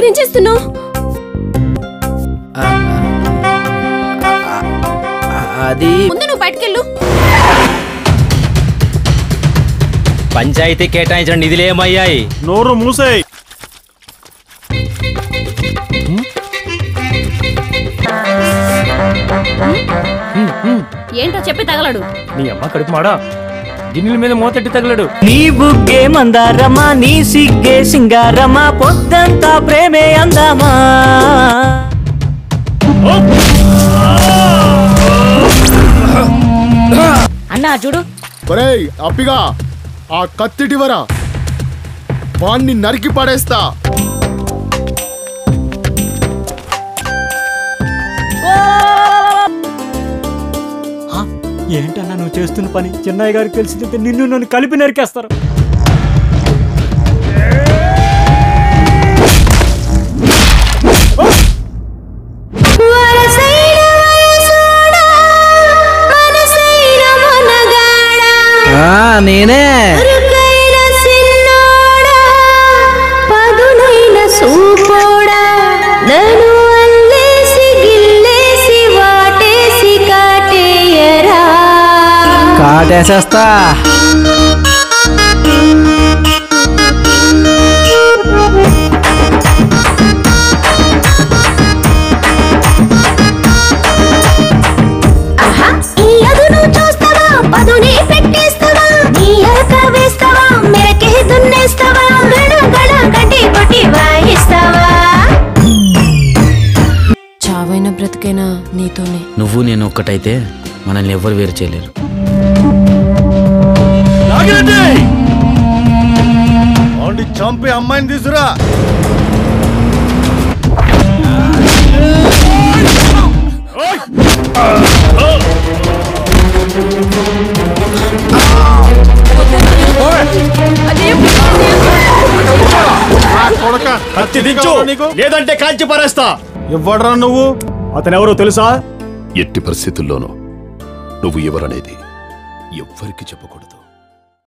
ఇక్కడేం చేస్తున్నావు అది ముందు నువ్వు బయటకెళ్ళు పంచాయతీ కేటాయించిన నిధులేమయ్యాయి నోరు మూసేయ్ ఏంటో చెప్పి తగలడు నీ అమ్మ కడుపు మాడా గిన్నెల మీద మోతెట్టి తగలడు నీ బుగ్గే మందారమా నీ సిగ్గే సింగారమా పొద్దంతా ప్రేమే అందామా అన్నా చూడు ఒరేయ్ అప్పిగా ఆ కత్తిటివరా వాణ్ణి నరికి పడేస్తా ఏంటన్నా నువ్వు చేస్తున్న పని చిన్నయ్య గారికి తెలిసిందంటే నిన్ను నన్ను కలిపి నరికేస్తారు నేనే కాటేసేస్తా చావైన బ్రతికైనా నీతోనే నువ్వు నేను ఒక్కటైతే మనల్ని ఎవ్వరు వేరు చేయలేరు వాడిని చంపి అమ్మాయిని తీసురా కత్తి దించు లేదంటే కాల్చి పారేస్తా ఇవ్వడరా నువ్వు అతను ఎవరో తెలుసా ఎట్టి పరిస్థితుల్లోనూ నువ్వు ఎవరనేది ఎవ్వరికి చెప్పకూడదు